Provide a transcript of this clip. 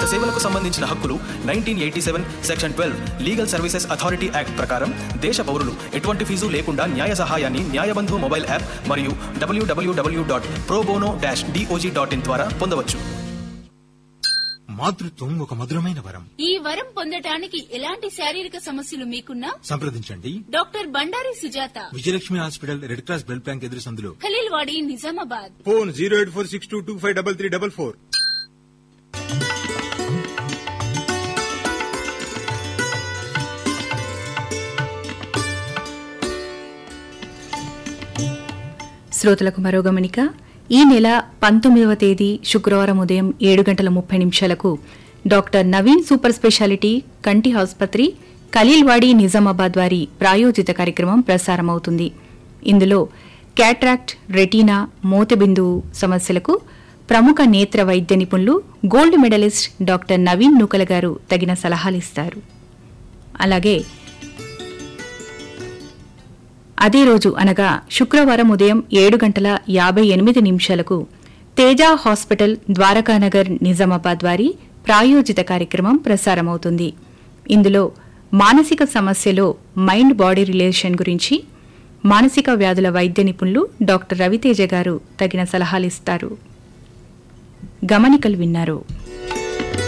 సేవలకు సంబంధించిన హక్కులు nineteen eighty seven section twelve legal services authority act ప్రకారం దేశ పౌరులు ఎటువంటి ఫీజు లేకుండా న్యాయ సహాయాన్ని న్యాయబంధు మొబైల్ యాప్ మరియు WWW dot pro bono dash DOJ dot in ద్వారా పొందవచ్చు మాతృత్వం ఒక మధురమైన వరం ఈ వరం పొందటానికి ఎలాంటి శారీరక సమస్యలు మీకున్నా సంప్రదించండి doctor Bandari Sujatha Vijayalakshmi hospital red cross blood bank ఎదురు సందులో Khaleelwadi Nizamabad phone zero eight four six two two five double three double four శ్రోతలకు మరో గమనిక ఈ నెల పంతొమ్మిదవ తేదీ శుక్రవారం ఉదయం ఏడు గంటల ముప్పై నిమిషాలకు డాక్టర్ నవీన్ సూపర్ స్పెషాలిటీ కంటి ఆసుపత్రి ఖలీల్వాడి నిజామాబాద్ వారి ప్రాయోజిత కార్యక్రమం ప్రసారమవుతుంది ఇందులో క్యాట్రాక్ట్ రెటీనా మోతబిందువు సమస్యలకు ప్రముఖ నేత్ర వైద్య నిపుణులు gold medalist doctor Naveen Nookala గారు తగిన సలహాలిస్తారు అలాగే అదే రోజు అనగా శుక్రవారం ఉదయం ఏడు గంటల యాభై ఎనిమిది నిమిషాలకు తేజ హాస్పిటల్ ద్వారకానగర్ నిజామాబాద్ వారి ప్రాయోజిత కార్యక్రమం ప్రసారమవుతుంది ఇందులో మానసిక సమస్యలో మైండ్ బాడీ రిలేషన్ గురించి మానసిక వ్యాధుల వైద్య నిపుణులు డాక్టర్ రవితేజ గారు తగిన సలహాలిస్తారు గమనికలు విన్నారు